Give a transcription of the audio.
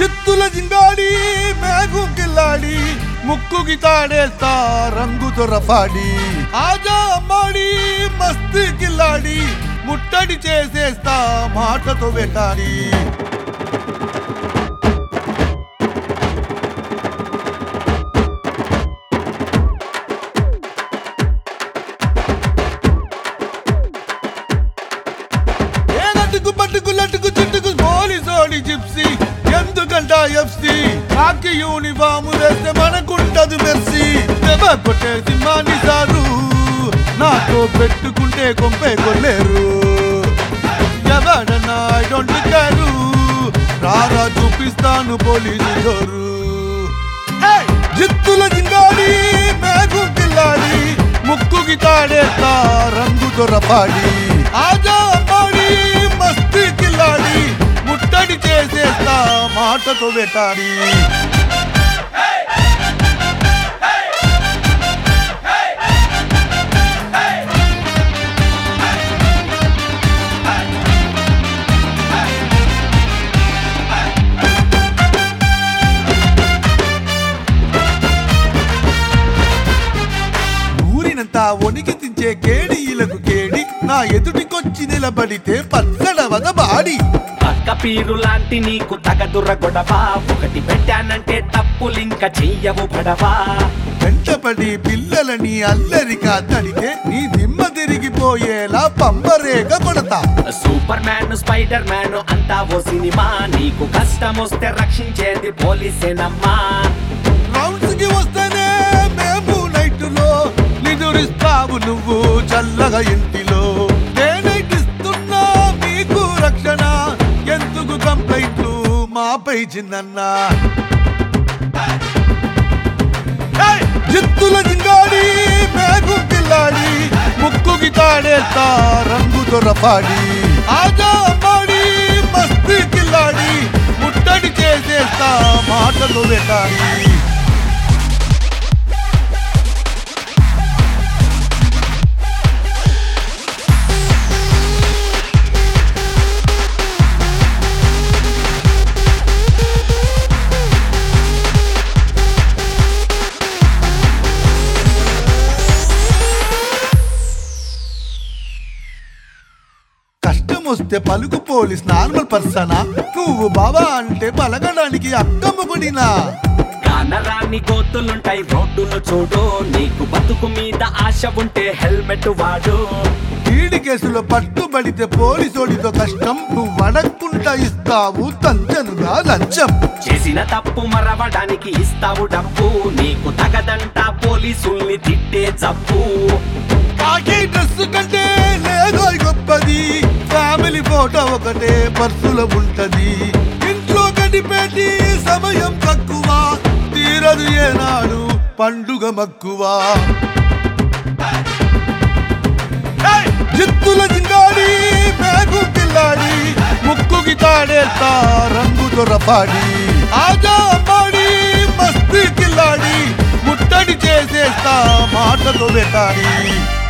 చిత్తుల జింగాడి మేఘు కిల్లాడి ముక్కుకి తాడేస్తా రంగు దొరపాడి ఆజా అమ్మాడి మస్తు కిల్లాడి ముట్టడి చేసేస్తా మాటతో వెటాడి ఏ నటుకు పట్టుకు లట్టుకు చుట్టుకు పోలీసోడి జిప్సీ ఎందుకంట ఎఫ్సి కాకి యూనిఫాము వేస్తే మనకుంటది మెర్సీ దెబ్బ కొట్టే సింహాన్ని సారు నాతో పెట్టుకుంటే కొంపే కొల్లేరు ఎవడన్నా ఐ డోంట్ కేరు రారా చూపిస్తాను పోలీసు జోరు జిత్తుల జింగాడి మేఘు పిల్లాడి ముక్కుకి తాడేస్తా రంగు దొరపాడి ఆజా అమ్మాడి మస్తు కిల్లాడి ముట్టడి చేసేస్తా మాటతో వెటాడి ఊరినంతా వణికి తించే కేడీలకు కేడి నా ఎదుటికొచ్చి నిలబడితే పచ్చడవద బాడి పక్క పీరు లాంటి నీకు తగదుర గొడవ ఒకటి పెట్టానంటే తప్పులింక చెయ్యవు పడవా వెంటపడి పిల్లలని అల్లరిగా తడితే నీ దిమ్మ తిరిగిపోయేలా పంబరేగ కొడతా సూపర్ మ్యాన్ స్పైడర్ మ్యాన్ అంతా ఓ సినిమా నీకు కష్టం వస్తే రక్షించేది పోలీసేనమ్మా రౌండ్స్ కి వస్తేనే మేము నైట్లో నిదురిస్తావు నువ్వు చల్లగా ఇంటిలో నేనైట్ ఇస్తున్నా మీకు రక్షణ ఎందుకు కంప్లైంట్లు మాపై చిన్నన్నా జిత్తుల జింగాడి మేఘు పిల్లాడి ముక్కుకి తాడేస్తా రంగు దొరపాడి ఆజా అమ్మాడి మస్తు కిల్లాడి ముట్టడి చేసేస్తా మాటలు వెటాడి కష్టం వస్తే పలుకు పోలీస్ నార్మల్ పర్సనా నువ్వు బాబా అంటే పలకడానికి అక్కమ్మకుడినా కానరాని గోతులుంటాయి రోడ్డును చూడు నీకు బతుకు మీద ఆశ ఉంటే హెల్మెట్ వాడు ఈడి కేసులో పట్టుబడితే పోలీసోడితో కష్టం నువ్వు అడగకుండా ఇస్తావు తంచనుగా లంచం చేసిన తప్పు మరవడానికి ఇస్తావు డబ్బు నీకు తగదంట పోలీసుల్ని తిట్టే జబ్బు కాకి డ్రెస్ కంటే లేదో గొప్పది ఫ్యామిలీ ఫోటో ఒకటే పర్సులో ఉంటది ఇంట్లో గడిపేటి సమయం తక్కువ తీరదు ఏనాడు పండుగ మక్కువ ఏయ్! జిత్తుల జింగాడి మేఘు పిల్లాడి ముక్కుకి తాడేస్తా రంగు దొరపాడి ఆజా అమ్మాడి మస్తు కిల్లాడి ముట్టడి చేసేస్తా మాటతో వెటాడి